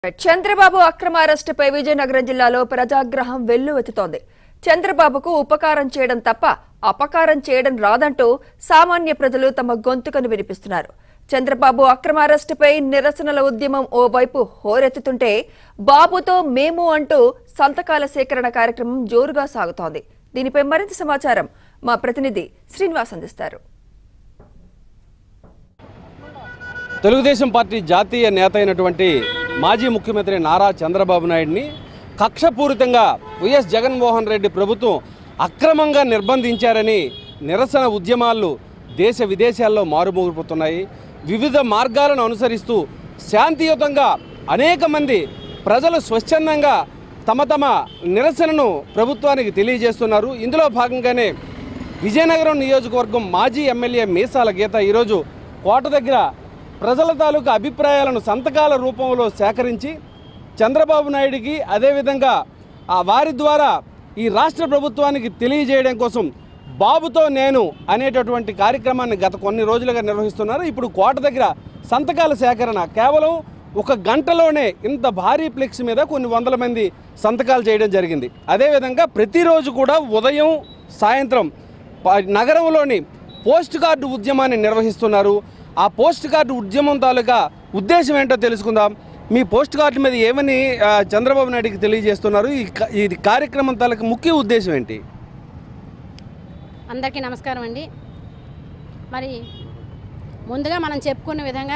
చంద్రబాబు అక్రమ అరెస్టుపై విజయనగరం జిల్లాలో ప్రజాగ్రహం వెల్లువెత్తుతోంది చంద్రబాబుకు ఉపకారం చేయడం తప్ప అపకారం చేయడం రాదంటూ సామాన్య ప్రజలు తమ గొంతుకను వినిపిస్తున్నారు చంద్రబాబు అక్రమ అరెస్టుపై నిరసనల ఉద్యమం ఓవైపు హోరెత్తుతుంటే బాబుతో మేము అంటూ సంతకాల సేకరణ కార్యక్రమం జోరుగా సాగుతోంది దీనిపై మరింత సమాచారం మా ప్రతినిధి శ్రీనివాస్ అందిస్తారు తెలుగుదేశం పార్టీ జాతీయ నేత అయినటువంటి మాజీ ముఖ్యమంత్రి నారా చంద్రబాబు నాయుడిని కక్షపూరితంగా వైఎస్ జగన్మోహన్ రెడ్డి ప్రభుత్వం అక్రమంగా నిర్బంధించారని నిరసన ఉద్యమాలు దేశ విదేశాల్లో మారుమోగిపోతున్నాయి వివిధ మార్గాలను అనుసరిస్తూ శాంతియుతంగా అనేక మంది ప్రజలు స్వచ్ఛందంగా తమ తమ నిరసనను ప్రభుత్వానికి తెలియజేస్తున్నారు ఇందులో భాగంగానే విజయనగరం నియోజకవర్గం మాజీ ఎమ్మెల్యే మీసాల గీత ఈరోజు కోట దగ్గర ప్రజల తాలూకు అభిప్రాయాలను సంతకాల రూపంలో సేకరించి చంద్రబాబు నాయుడికి అదేవిధంగా ఆ వారి ద్వారా ఈ రాష్ట్ర ప్రభుత్వానికి తెలియజేయడం కోసం బాబుతో నేను అనేటటువంటి కార్యక్రమాన్ని గత కొన్ని రోజులుగా నిర్వహిస్తున్నారు ఇప్పుడు కోట దగ్గర సంతకాల సేకరణ కేవలం ఒక గంటలోనే ఇంత భారీ ఫ్లెక్స్ మీద కొన్ని వందల మంది సంతకాలు చేయడం జరిగింది అదేవిధంగా ప్రతిరోజు కూడా ఉదయం సాయంత్రం ప- నగరంలోని పోస్ట్ కార్డు ఉద్యమాన్ని నిర్వహిస్తున్నారు ఆ పోస్ట్ కార్డు ఉద్యమం తాలూకా ఉద్దేశం ఏంటో తెలుసుకుందాం మీ పోస్ట్ కార్డు మీద ఏమని ఆ, చంద్రబాబు నాయుడికి తెలియజేస్తున్నారు ఈ క- ఈ కార్యక్రమం తాలూకా ముఖ్య ఉద్దేశం ఏంటి అందరికీ నమస్కారం అండి మరి ముందుగా మనం చెప్పుకున్న విధంగా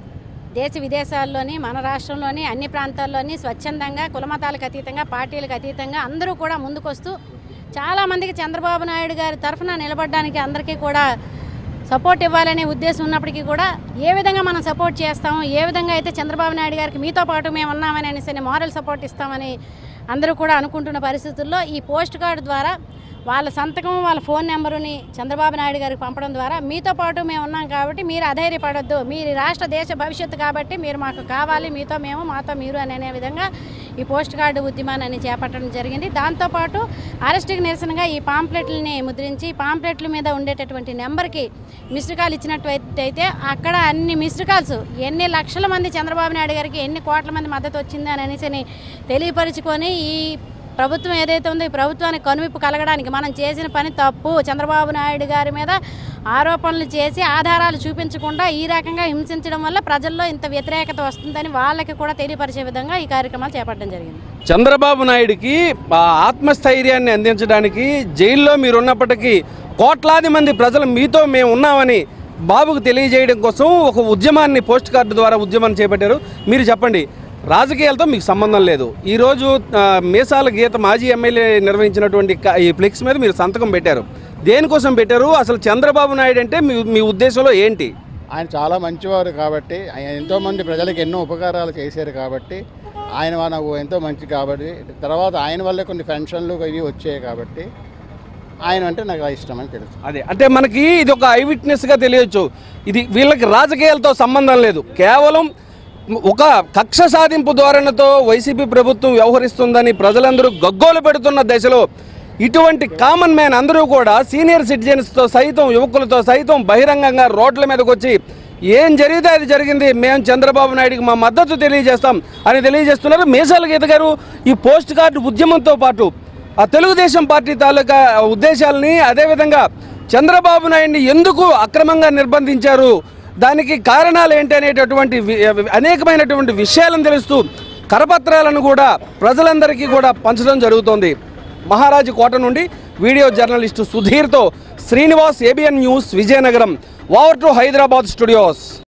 దేశ విదేశాల్లోని మన రాష్ట్రంలోని అన్ని ప్రాంతాల్లోని స్వచ్ఛందంగా కులమతాలకు అతీతంగా పార్టీలకు అతీతంగా అందరూ కూడా ముందుకొస్తూ చాలామందికి చంద్రబాబు నాయుడు గారి తరఫున నిలబడడానికి అందరికీ కూడా సపోర్ట్ ఇవ్వాలనే ఉద్దేశం ఉన్నప్పటికీ కూడా ఏ విధంగా మనం సపోర్ట్ చేస్తాము ఏ విధంగా అయితే చంద్రబాబు నాయుడు గారికి మీతో పాటు మేము ఉన్నామని అనేసి మారల్ సపోర్ట్ ఇస్తామని అందరూ కూడా అనుకుంటున్న పరిస్థితుల్లో ఈ పోస్ట్ కార్డు ద్వారా వాళ్ళ సంతకం వాళ్ళ ఫోన్ నెంబరుని చంద్రబాబు నాయుడు గారికి పంపడం ద్వారా మీతో పాటు మేము ఉన్నాం కాబట్టి మీరు అధైర్యపడొద్దు మీరు రాష్ట్ర దేశ భవిష్యత్తు కాబట్టి మీరు మాకు కావాలి మీతో మేము మాతో మీరు అని అనే విధంగా ఈ పోస్ట్ కార్డు ఉద్యమాన్ని చేపట్టడం జరిగింది దాంతోపాటు అరెస్ట్కి నిరసనగా ఈ పాంప్లెట్లని ముద్రించి ఈ పాంప్లెట్ల మీద ఉండేటటువంటి నెంబర్కి మిస్డ్ కాల్ ఇచ్చినట్టయితే అక్కడ అన్ని మిస్డ్ కాల్స్ ఎన్ని లక్షల మంది చంద్రబాబు నాయుడు గారికి ఎన్ని కోట్ల మంది మద్దతు వచ్చింది అని అనేసి తెలియపరుచుకొని ఈ ప్రభుత్వం ఏదైతే ఉందో ఈ ప్రభుత్వానికి కనువిప్పు కలగడానికి మనం చేసిన పని తప్పు చంద్రబాబు నాయుడు గారి మీద ఆరోపణలు చేసి ఆధారాలు చూపించకుండా ఈ రకంగా హింసించడం వల్ల ప్రజల్లో ఇంత వ్యతిరేకత వస్తుందని వాళ్ళకి కూడా తెలియపరిచే విధంగా ఈ కార్యక్రమాలు చేపట్టడం జరిగింది చంద్రబాబు నాయుడికి ఆ ఆత్మస్థైర్యాన్ని అందించడానికి జైల్లో మీరున్నప్పటికీ కోట్లాది మంది ప్రజలు మీతో మేము ఉన్నామని బాబుకు తెలియజేయడం కోసం ఒక ఉద్యమాన్ని పోస్ట్ కార్డు ద్వారా ఉద్యమాన్ని చేపట్టారు మీరు చెప్పండి రాజకీయాలతో మీకు సంబంధం లేదు ఈరోజు ఆ, మీసాల గీత మాజీ ఎమ్మెల్యే నిర్వహించినటువంటి క- ఈ ఫ్లెక్స్ మీద మీరు సంతకం పెట్టారు దేనికోసం పెట్టారు అసలు చంద్రబాబు నాయుడు అంటే మీ మీ ఉద్దేశంలో ఏంటి ఆయన చాలా మంచివారు కాబట్టి ఆయన ఎంతోమంది ప్రజలకు ఎన్నో ఉపకారాలు చేశారు కాబట్టి ఆయన మనకు ఎంతో మంచి కాబట్టి తర్వాత ఆయన వల్లే కొన్ని పెన్షన్లు ఇవి వచ్చాయి కాబట్టి ఆయన అంటే నాకు ఇష్టం అని తెలుసు అదే అంటే మనకి ఇది ఒక ఐ విట్నెస్గా తెలియచ్చు ఇది వీళ్ళకి రాజకీయాలతో సంబంధం లేదు కేవలం ఒక కక్ష సాధింపు ధోరణితో వైసీపీ ప్రభుత్వం వ్యవహరిస్తుందని ప్రజలందరూ గగ్గోలు పెడుతున్న దశలో ఇటువంటి కామన్ మ్యాన్ అందరూ కూడా సీనియర్ సిటిజన్స్తో సైతం యువకులతో సైతం బహిరంగంగా రోడ్ల మీదకి వచ్చి ఏం జరిగితే అది జరిగింది మేము చంద్రబాబు నాయుడికి మా మద్దతు తెలియజేస్తాం అని తెలియజేస్తున్నారు మేసాల గీత గారు ఈ పోస్ట్ కార్డు ఉద్యమంతో పాటు ఆ తెలుగుదేశం పార్టీ తాలూకా ఉద్దేశాలని అదేవిధంగా చంద్రబాబు నాయుడిని ఎందుకు అక్రమంగా నిర్బంధించారు దానికి కారణాలు ఏంటి అనేటటువంటి వి- అనేకమైనటువంటి విషయాలను తెలుస్తూ కరపత్రాలను కూడా ప్రజలందరికీ కూడా పంచడం జరుగుతోంది మహారాజు కోట నుండి వీడియో జర్నలిస్టు సుధీర్తో Srinivas ABN news Vizianagaram over to Hyderabad studios